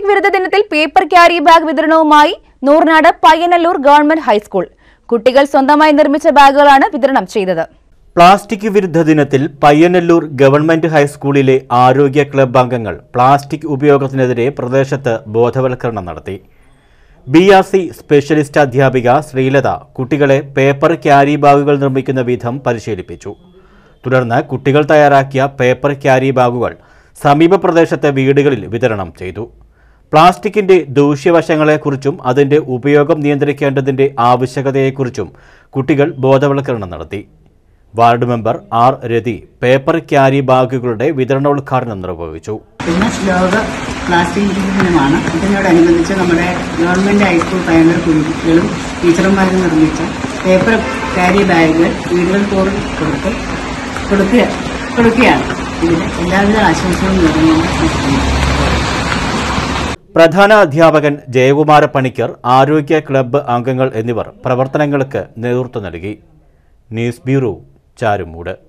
plastic വിരുദ്ധ ദിനത്തിൽ paper carry bag വിതരണവുമായി നൂർനാട് പയ്യനല്ലൂർ ഗവൺമെന്റ് ഹൈസ്കൂൾ കുട്ടികൾ സ്വന്തമായി നിർമ്മിച്ച ബാഗുകളാണ് വിതരണം ചെയ്തത് പ്ലാസ്റ്റിക് വിരുദ്ധ ദിനത്തിൽ പയ്യന്നല്ലൂർ ഗവൺമെന്റ് ഹൈസ്കൂളിലെ ആരോഗ്യ ക്ലബ് അംഗങ്ങൾ പ്ലാസ്റ്റിക് ഉപയോഗത്തിനെതിരെ പ്രദേശത്ത് ബോധവൽക്കരണം നടത്തി ബി ആർ സി സ്പെഷ്യലിസ്റ്റ് അധ്യാപിക ശ്രീലത കുട്ടികളെ പേപ്പർ ക്യാരി ബാഗുകൾ നിർമ്മിക്കുന്ന വിധം പരിശീലിപ്പിച്ചു തുടർന്ന് കുട്ടികൾ തയ്യാറാക്കിയ പേപ്പർ ക്യാരി ബാഗുകൾ സമീപ പ്രദേശത്തെ വീടുകളിൽ വിതരണം ചെയ്തു പ്ലാസ്റ്റിക്കിന്റെ ദൂഷ്യവശങ്ങളെക്കുറിച്ചും അതിന്റെ ഉപയോഗം നിയന്ത്രിക്കേണ്ടതിന്റെ ആവശ്യകതയെക്കുറിച്ചും കുട്ടികൾ ബോധവൽക്കരണം നടത്തി ward member R Rathi paper carry ബാഗുകളുടെ വിതരണോദ്ഘാടനം നിർവഹിച്ചു ഇന്ന് ലോക പ്ലാസ്റ്റിക് വിരുദ്ധ ദിനമാണ് ഇതിനോടനുബന്ധിച്ച് നമ്മുടെ ഗവൺമെന്റ് ഹൈസ്കൂൾ പ്രൈമറി കുട്ടികളും ടീച്ചർമാരും നിർമ്മിച്ച പേപ്പർ ക്യാരി ബാഗുകൾ വീടുകൾ തോറും കൊടുത്ത് കൊടുക്കുക കൊടുക്കുകയാണ് ഇതിന് എല്ലാവിധ ആശംസകളും നേർന്നുകൊണ്ട് പ്രധാന അധ്യാപകൻ ജയകുമാര പണിക്കർ ആരോഗ്യ ക്ലബ്ബ് അംഗങ്ങൾ എന്നിവർ പ്രവർത്തനങ്ങൾക്ക് നേതൃത്വം നൽകി ന്യൂസ് ബ്യൂറോ ചാരുമൂട്